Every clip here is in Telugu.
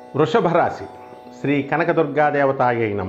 వృషభ రాశి శ్రీ కనకదుర్గాదేవతాయై నమ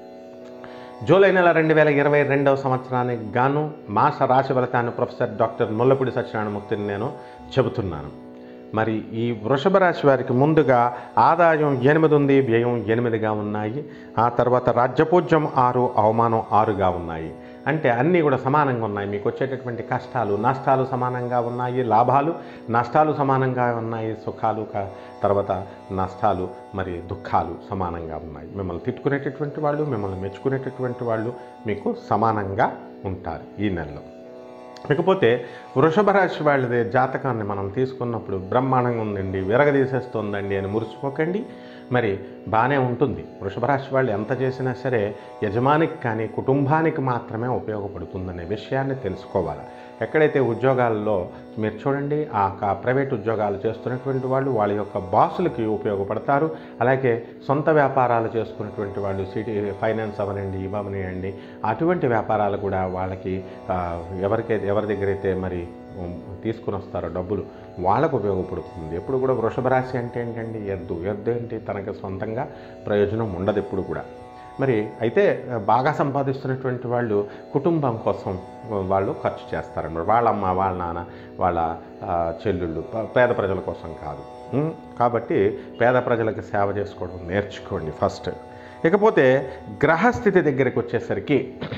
జూలై నెల రెండు వేల ఇరవై రెండవ సంవత్సరానికి గాను మాస రాశి ఫలితాన్ని ప్రొఫెసర్ డాక్టర్ ముల్లపూడి సత్యనారాయణమూర్తిని నేను చెబుతున్నాను మరి ఈ వృషభ రాశి వారికి ముందుగా ఆదాయం ఎనిమిది ఉంది వ్యయం ఎనిమిదిగా ఉన్నాయి ఆ తర్వాత రాజ్యపూజ్యం ఆరు అవమానం ఆరుగా ఉన్నాయి అంటే అన్నీ కూడా సమానంగా ఉన్నాయి మీకు వచ్చేటటువంటి కష్టాలు నష్టాలు సమానంగా ఉన్నాయి లాభాలు నష్టాలు సమానంగా ఉన్నాయి సుఖాలు క- తర్వాత నష్టాలు మరి దుఃఖాలు సమానంగా ఉన్నాయి మిమ్మల్ని తిట్టుకునేటటువంటి వాళ్ళు మిమ్మల్ని మెచ్చుకునేటటువంటి వాళ్ళు మీకు సమానంగా ఉంటారు ఈ నెలలో ఇకపోతే వృషభ రాశి వాళ్ళది జాతకాన్ని మనం తీసుకున్నప్పుడు బ్రహ్మాండంగా ఉందండి విరగదీసేస్తోందండి అని మురిసిపోకండి మరి బాగానే ఉంటుంది వృషభ రాశి వాళ్ళు ఎంత చేసినా సరే యజమానికి కానీ కుటుంబానికి మాత్రమే ఉపయోగపడుతుందనే విషయాన్ని తెలుసుకోవాలి ఎక్కడైతే ఉద్యోగాల్లో మీరు చూడండి ఆ క- ప్రైవేట్ ఉద్యోగాలు చేస్తున్నటువంటి వాళ్ళు వాళ్ళ యొక్క బాసులకి ఉపయోగపడతారు అలాగే సొంత వ్యాపారాలు చేసుకున్నటువంటి వాళ్ళు సిటీ ఫైనాన్స్ అవనండి ఇవ్వనివ్వండి అటువంటి వ్యాపారాలు కూడా వాళ్ళకి ఆ, ఎవరికైతే ఎవరి దగ్గర అయితే మరి ఉమ్, తీసుకుని వస్తారో డబ్బులు వాళ్ళకు ఉపయోగపడుతుంది ఎప్పుడు కూడా వృషభ రాశి అంటే ఏంటండి ఎద్దు ఎద్దు ఏంటి తనకు సొంతంగా ప్రయోజనం ఉండదు ఎప్పుడు కూడా మరి అయితే ఆ, బాగా సంపాదిస్తున్నటువంటి వాళ్ళు కుటుంబం కోసం వాళ్ళు ఖర్చు చేస్తారన్నమాట వాళ్ళ అమ్మ వాళ్ళ నాన్న వాళ్ళ ఆ, చెల్లెళ్ళు ప- పేద ప్రజల కోసం కాదు ఉమ్, కాబట్టి పేద ప్రజలకు సేవ చేసుకోవడం నేర్చుకోండి ఫస్ట్ ఇకపోతే గ్రహస్థితి దగ్గరికి వచ్చేసరికి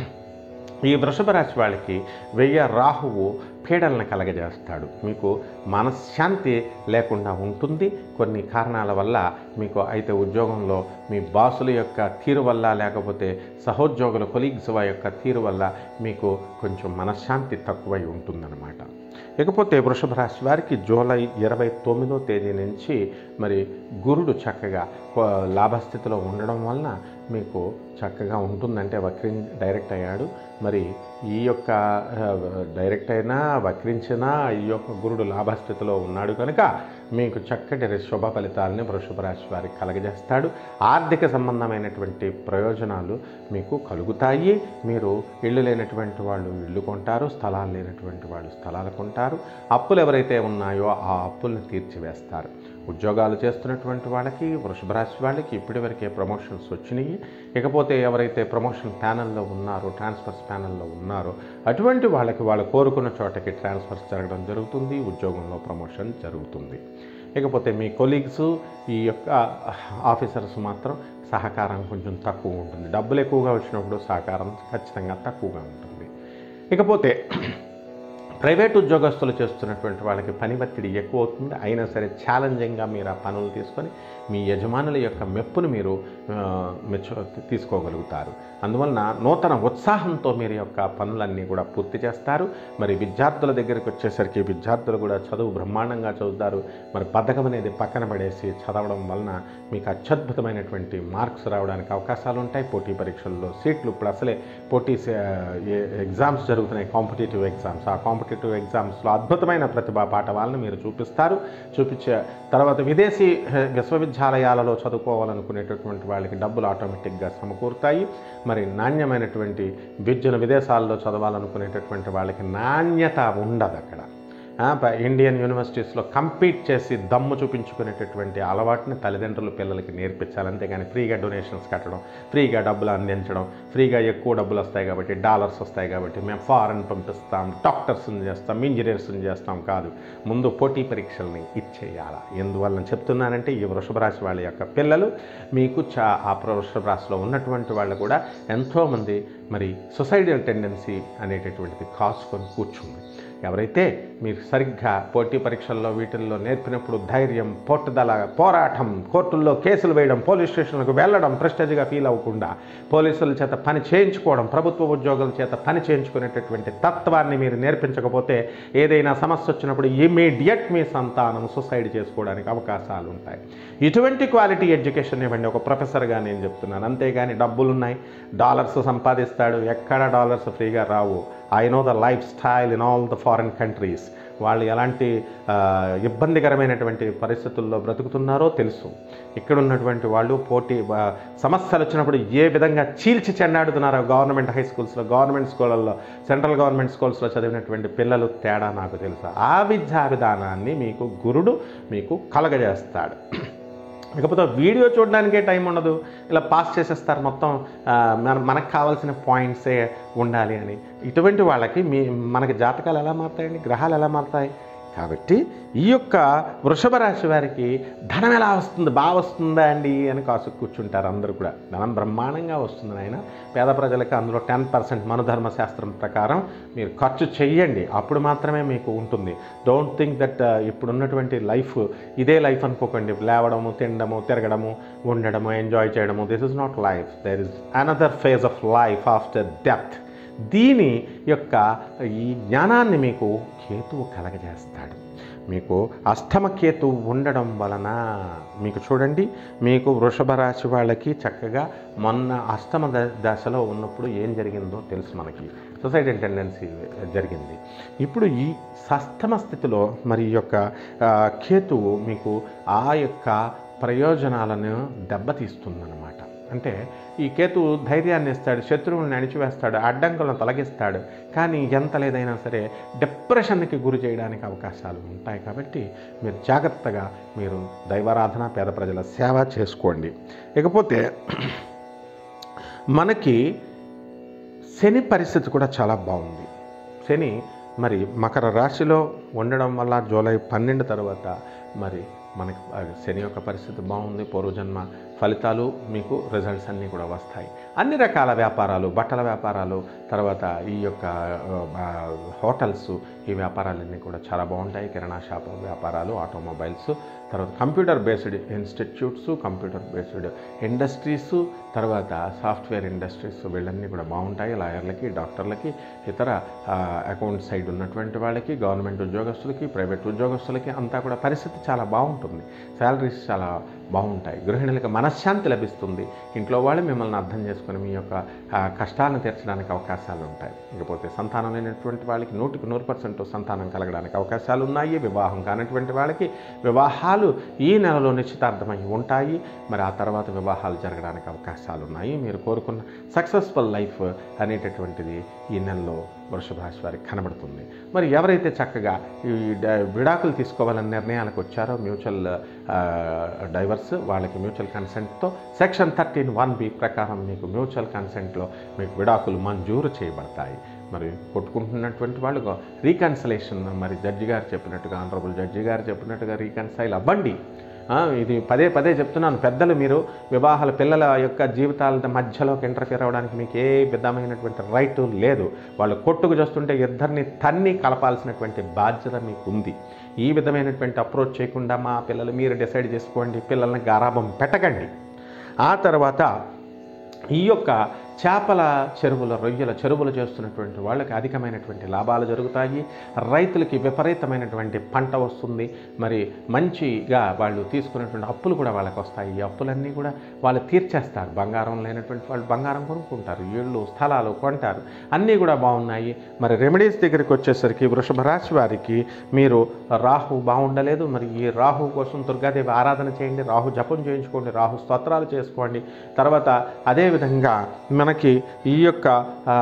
ఈ వృషభ రాశి వాళ్ళకి వెయ్య రాహువు పీడలను కలగజేస్తాడు మీకు మనశ్శాంతి లేకుండా ఉంటుంది కొన్ని కారణాల వల్ల మీకు అయితే ఉద్యోగంలో మీ బాసుల యొక్క తీరు వల్ల లేకపోతే సహోద్యోగుల కొలీగ్స్ యొక్క తీరు వల్ల మీకు కొంచెం మనశ్శాంతి తక్కువై ఉంటుందన్నమాట ఇకపోతే వృషభ రాశి వారికి జూలై ఇరవై తొమ్మిదో తేదీ నుంచి మరి గురుడు చక్కగా ఆ, లాభస్థితిలో ఉండడం వలన మీకు చక్కగా ఉంటుందంటే వక్రి డైరెక్ట్ అయ్యాడు మరి ఈ యొక్క ఆ, డైరెక్ట్ అయినా వక్రించినా ఈ యొక్క గురుడు లాభస్థితిలో ఉన్నాడు కనుక మీకు చక్కటి శుభ ఫలితాలని వృషభ రాశి వారికి కలగజేస్తాడు ఆర్థిక సంబంధమైనటువంటి ప్రయోజనాలు మీకు కలుగుతాయి మీరు ఇల్లు లేనటువంటి వాళ్ళు ఇల్లు కొంటారు స్థలాలు లేనటువంటి వాళ్ళు స్థలాలు కొంటారు అప్పులు ఎవరైతే ఉన్నాయో ఆ అప్పుల్ని తీర్చివేస్తారు ఉద్యోగాలు చేస్తున్నటువంటి వాళ్ళకి వృషభ రాశి వాళ్ళకి ఇప్పటివరకే ప్రమోషన్స్ వచ్చినాయి ఇకపోతే ఎవరైతే ప్రమోషన్ ప్యానల్లో ఉన్నారో ట్రాన్స్ఫర్స్ ప్యానల్లో ఉన్నారో అటువంటి వాళ్ళకి వాళ్ళు కోరుకున్న చోటకి ట్రాన్స్ఫర్స్ జరగడం జరుగుతుంది ఉద్యోగంలో ప్రమోషన్ జరుగుతుంది ఇకపోతే మీ కొలీగ్స్ ఈ యొక్క ఆఫీసర్స్ మాత్రం సహకారం కొంచెం తక్కువ ఉంటుంది డబ్బులు ఎక్కువగా వచ్చినప్పుడు సహకారం ఖచ్చితంగా తక్కువగా ఉంటుంది ఇకపోతే ప్రైవేట్ ఉద్యోగస్తులు చేస్తున్నటువంటి వాళ్ళకి పని ఒత్తిడి ఎక్కువ అవుతుంది అయినా సరే ఛాలెంజింగ్గా మీరు ఆ పనులు తీసుకొని మీ యజమానుల యొక్క మెప్పును మీరు ఆ, మెచ్చు తీసుకోగలుగుతారు అందువలన నూతన ఉత్సాహంతో మీరు యొక్క పనులన్నీ కూడా పూర్తి చేస్తారు మరి విద్యార్థుల దగ్గరికి వచ్చేసరికి విద్యార్థులు కూడా చదువు బ్రహ్మాండంగా చదువుతారు మరి బద్ధకం అనేది పక్కన పడేసి చదవడం వలన మీకు అత్యద్భుతమైనటువంటి మార్క్స్ రావడానికి అవకాశాలు ఉంటాయి పోటీ పరీక్షల్లో సీట్లు ఇప్పుడు అసలే పోటీ ఎగ్జామ్స్ జరుగుతున్నాయి కాంపిటేటివ్ ఎగ్జామ్స్ ఆ కాంపిటేటివ్ ఎగ్జామ్స్లో అద్భుతమైన ప్రతిభా పాఠవాలను మీరు చూపిస్తారు చూపించే తర్వాత విదేశీ హె, విశ్వవిద్యాలయాలలో చదువుకోవాలనుకునేటటువంటి వాళ్ళకి డబ్బులు ఆటోమేటిక్గా సమకూరుతాయి మరి నాణ్యమైనటువంటి విద్యను విదేశాల్లో చదవాలనుకునేటటువంటి వాళ్ళకి నాణ్యత ఉండదు అక్కడ ఆ, ప- ఇండియన్ యూనివర్సిటీస్లో కంపీట్ చేసి దమ్ము చూపించుకునేటటువంటి అలవాటుని తల్లిదండ్రులు పిల్లలకి నేర్పించాలి అంతేగాని ఫ్రీగా డొనేషన్స్ కట్టడం ఫ్రీగా డబ్బులు అందించడం ఫ్రీగా ఎక్కువ డబ్బులు వస్తాయి కాబట్టి డాలర్స్ వస్తాయి కాబట్టి మేము ఫారెన్ పంపిస్తాం డాక్టర్స్ని చేస్తాం ఇంజనీర్స్ని చేస్తాం కాదు ముందు పోటీ పరీక్షల్ని ఇచ్చేయాలి ఎందువల్ల చెప్తున్నానంటే ఈ వృషభ రాశి వాళ్ళ యొక్క పిల్లలు మీకు చా ఆ వృషభ రాశిలో ఉన్నటువంటి వాళ్ళు కూడా ఎంతోమంది మరి సొసైడల్ టెండెన్సీ అనేటటువంటిది కాసుకొని కూర్చుంది ఎవరైతే మీరు సరిగ్గా పోటీ పరీక్షల్లో వీటిల్లో నేర్పినప్పుడు ధైర్యం పట్టుదల పోరాటం కోర్టుల్లో కేసులు వేయడం పోలీస్ స్టేషన్లకు వెళ్ళడం ప్రెస్టేజ్గా ఫీల్ అవ్వకుండా పోలీసుల చేత పని చేయించుకోవడం ప్రభుత్వ ఉద్యోగుల చేత పని చేయించుకునేటటువంటి తత్వాన్ని మీరు నేర్పించకపోతే ఏదైనా సమస్య వచ్చినప్పుడు ఇమీడియట్ మీ సంతానం సుసైడ్ చేసుకోవడానికి అవకాశాలు ఉంటాయి ఇటువంటి క్వాలిటీ ఎడ్యుకేషన్ ఇవ్వండి ఒక ప్రొఫెసర్గా నేను చెప్తున్నాను అంతేగాని డబ్బులున్నాయి డాలర్స్ సంపాదిస్తాడు ఎక్కడ డాలర్స్ ఫ్రీగా రావు I know the lifestyle in all the foreign countries వాళ్ళు ఎలాంటి ఆ, ఇబ్బందికరమైనటువంటి పరిస్థితుల్లో బ్రతుకుతున్నారో తెలుసు ఇక్కడ ఉన్నటువంటి వాళ్ళు పోటీ ఆ, సమస్యలు వచ్చినప్పుడు ఏ విధంగా చీల్చి చెండాడుతున్నారో గవర్నమెంట్ హై స్కూల్స్లో గవర్నమెంట్ స్కూళ్ళల్లో సెంట్రల్ గవర్నమెంట్ స్కూల్స్లో చదివినటువంటి పిల్లలు తేడా నాకు తెలుసు ఆ విద్యా విధానాన్ని మీకు గురుడు మీకు కలగజేస్తాడు ఇకపోతే వీడియో చూడడానికే టైం ఉండదు ఇలా పాస్ చేసేస్తారు మొత్తం ఆ, మన మనకు కావాల్సిన పాయింట్సే ఉండాలి అని ఇటువంటి వాళ్ళకి మీ మనకి జాతకాలు ఎలా మారుతాయండి గ్రహాలు ఎలా మారుతాయి కాబట్టి ఈ యొక్క వృషభ రాశి వారికి ధనం ఎలా వస్తుంది బాగా వస్తుందా అండి అని కాసు కూర్చుంటారు అందరూ కూడా ధనం బ్రహ్మాండంగా వస్తుంది ఆయన పేద ప్రజలకు అందులో టెన్ పర్సెంట్ మనుధర్మ శాస్త్రం ప్రకారం మీరు ఖర్చు చెయ్యండి అప్పుడు మాత్రమే మీకు ఉంటుంది డోంట్ థింక్ దట్ ఇప్పుడున్నటువంటి లైఫ్ ఇదే లైఫ్ అనుకోకండి లేవడము తినడము తిరగడము ఉండడము ఎంజాయ్ చేయడము this is not life there is another phase of life after death దీని యొక్క ఈ జ్ఞానాన్ని మీకు కేతువు కలగజేస్తాడు మీకు అష్టమ కేతువు ఉండడం వలన మీకు చూడండి మీకు వృషభ రాశి వాళ్ళకి చక్కగా మొన్న అష్టమ ద దశలో ఉన్నప్పుడు ఏం జరిగిందో తెలుసు మనకి సొసైటీ టెండెన్సీ జరిగింది ఇప్పుడు ఈ సస్తమ స్థితిలో మరి ఈ యొక్క ఆ, కేతువు మీకు ఆ యొక్క ప్రయోజనాలను దెబ్బతీస్తుందన్నమాట అంటే ఈ కేతు ధైర్యాన్ని ఇస్తాడు శత్రువులను అణిచివేస్తాడు అడ్డంకులను తొలగిస్తాడు కానీ ఎంత లేదైనా సరే డిప్రెషన్కి గురి చేయడానికి అవకాశాలు ఉంటాయి కాబట్టి మీరు జాగ్రత్తగా మీరు దైవారాధన పేద ప్రజల సేవ చేసుకోండి ఇకపోతే మనకి శని పరిస్థితి కూడా చాలా బాగుంది శని మరి మకర రాశిలో ఉండడం వల్ల జూలై పన్నెండు తర్వాత మరి మనకి ఆ శని యొక్క పరిస్థితి బాగుంది పూర్వజన్మ ఫలితాలు మీకు రిజల్ట్స్ అన్నీ కూడా వస్తాయి అన్ని రకాల వ్యాపారాలు బట్టల వ్యాపారాలు తర్వాత ఈ యొక్క ఆ, హోటల్స్ ఈ వ్యాపారాలన్నీ కూడా చాలా బాగుంటాయి కిరాణా షాప్ వ్యాపారాలు ఆటోమొబైల్స్ తర్వాత computer based institutes computer based industries తర్వాత సాఫ్ట్వేర్ ఇండస్ట్రీస్ వీళ్ళన్నీ కూడా బాగుంటాయి లాయర్లకి డాక్టర్లకి ఇతర అకౌంట్ సైడ్ ఉన్నటువంటి వాళ్ళకి గవర్నమెంట్ ఉద్యోగస్తులకి ప్రైవేట్ ఉద్యోగస్తులకి అంతా కూడా పరిస్థితి చాలా బాగుంటుంది శాలరీస్ చాలా బాగుంటాయి గృహిణులకి మనశ్శాంతి లభిస్తుంది ఇంట్లో వాళ్ళు మిమ్మల్ని అర్థం చేసుకొని మీ యొక్క ఆ, కష్టాలను తీర్చడానికి అవకాశాలు ఉంటాయి ఇకపోతే సంతానం లేనటువంటి వాళ్ళకి నూటికి నూరు పర్సెంట్ సంతానం కలగడానికి అవకాశాలు ఉన్నాయి వివాహం కానటువంటి వాళ్ళకి వివాహాలు ఈ నెలలో నిశ్చితార్థమై ఉంటాయి మరి ఆ తర్వాత వివాహాలు జరగడానికి అవకాశాలు ఉన్నాయి మీరు కోరుకున్న సక్సెస్ఫుల్ లైఫ్ అనేటటువంటిది ఈ నెలలో వృషభ రాశి వారికి కనబడుతుంది మరి ఎవరైతే చక్కగా ఈ డ- విడాకులు తీసుకోవాలని నిర్ణయాలకు వచ్చారో మ్యూచువల్ డైవర్స్ వాళ్ళకి మ్యూచువల్ కన్సెంట్తో సెక్షన్ థర్టీన్ వన్ బి ప్రకారం మీకు మ్యూచువల్ కన్సెంట్లో మీకు విడాకులు మంజూరు చేయబడతాయి మరి కొట్టుకుంటున్నటువంటి వాళ్ళు రీకన్సలేషన్ మరి జడ్జి గారు చెప్పినట్టుగా ఆనరబుల్ జడ్జి గారు చెప్పినట్టుగా రీకన్సైల్ అవ్వండి ఆ, ఇది పదే పదే చెప్తున్నాను పెద్దలు మీరు వివాహాల పిల్లల యొక్క జీవితాల మధ్యలోకి ఇంటర్ఫియర్ అవ్వడానికి మీకు ఏ విధమైనటువంటి రైట్ లేదు వాళ్ళు కొట్టుకు చేస్తుంటే ఇద్దరిని తన్ని కలపాల్సినటువంటి బాధ్యత మీకు ఉంది ఈ విధమైనటువంటి అప్రోచ్ చేయకుండా మా పిల్లలు మీరు డిసైడ్ చేసుకోండి పిల్లల్ని గారాబం పెట్టకండి ఆ తర్వాత ఈ యొక్క చేపల చెరువుల రొయ్యల చెరువులు చేస్తున్నటువంటి వాళ్ళకి అధికమైనటువంటి లాభాలు జరుగుతాయి రైతులకి విపరీతమైనటువంటి పంట వస్తుంది మరి మంచిగా వాళ్ళు తీసుకున్నటువంటి అప్పులు కూడా వాళ్ళకి వస్తాయి ఈ అప్పులన్నీ కూడా వాళ్ళు తీర్చేస్తారు బంగారం లేనటువంటి వాళ్ళు బంగారం కొనుక్కుంటారు ఇళ్ళు స్థలాలు కొంటారు అన్నీ కూడా బాగున్నాయి మరి రెమెడీస్ దగ్గరికి వచ్చేసరికి వృషభ రాశి వారికి మీరు రాహు బాగుండలేదు మరి ఈ రాహు కోసం దుర్గాదేవి ఆరాధన చేయండి రాహు జపం చేయించుకోండి రాహు స్తోత్రాలు చేసుకోండి తర్వాత అదేవిధంగా మనకి ఈ యొక్క ఆ,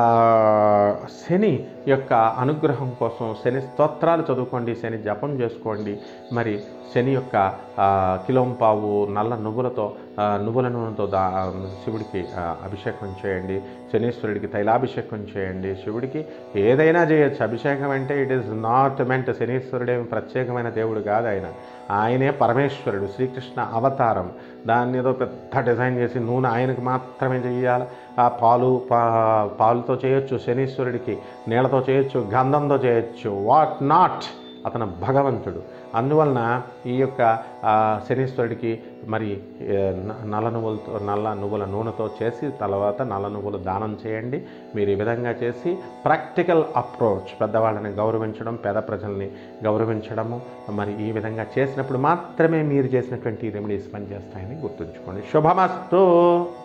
శని యొక్క అనుగ్రహం కోసం శని స్తోత్రాలు చదువుకోండి శని జపం చేసుకోండి మరి శని యొక్క ఆ, కిలోంపావు నల్ల నువ్వులతో ఆ, నువ్వుల నూనెతో దా శివుడికి ఆ, అభిషేకం చేయండి శనీశ్వరుడికి తైలాభిషేకం చేయండి శివుడికి ఏదైనా చేయొచ్చు అభిషేకం అంటే ఇట్ ఈస్ నాట్ మెంట్ శనీశ్వరుడేమి ప్రత్యేకమైన దేవుడు కాదు ఆయన ఆయనే పరమేశ్వరుడు శ్రీకృష్ణ అవతారం దాన్ని ఏదో పెద్ద డిజైన్ చేసి నూనె ఆయనకు మాత్రమే చేయాలి ఆ పాలు పా పాలుతో చేయొచ్చు శనీశ్వరుడికి నీళ్ళతో చేయొచ్చు గంధంతో చేయొచ్చు వాట్ నాట్ అతను భగవంతుడు అందువలన ఈ యొక్క ఆ, శనీశ్వరుడికి మరి ఏ, న- నల్ల నువ్వులతో నల్ల నువ్వుల నూనెతో చేసి తర్వాత నల్ల నువ్వులు దానం చేయండి మీరు ఈ విధంగా చేసి ప్రాక్టికల్ అప్రోచ్ పెద్దవాళ్ళని గౌరవించడం పేద ప్రజల్ని గౌరవించడము మరి ఈ విధంగా చేసినప్పుడు మాత్రమే మీరు చేసినటువంటి రెమెడీస్ పనిచేస్తాయని గుర్తుంచుకోండి శుభమస్తు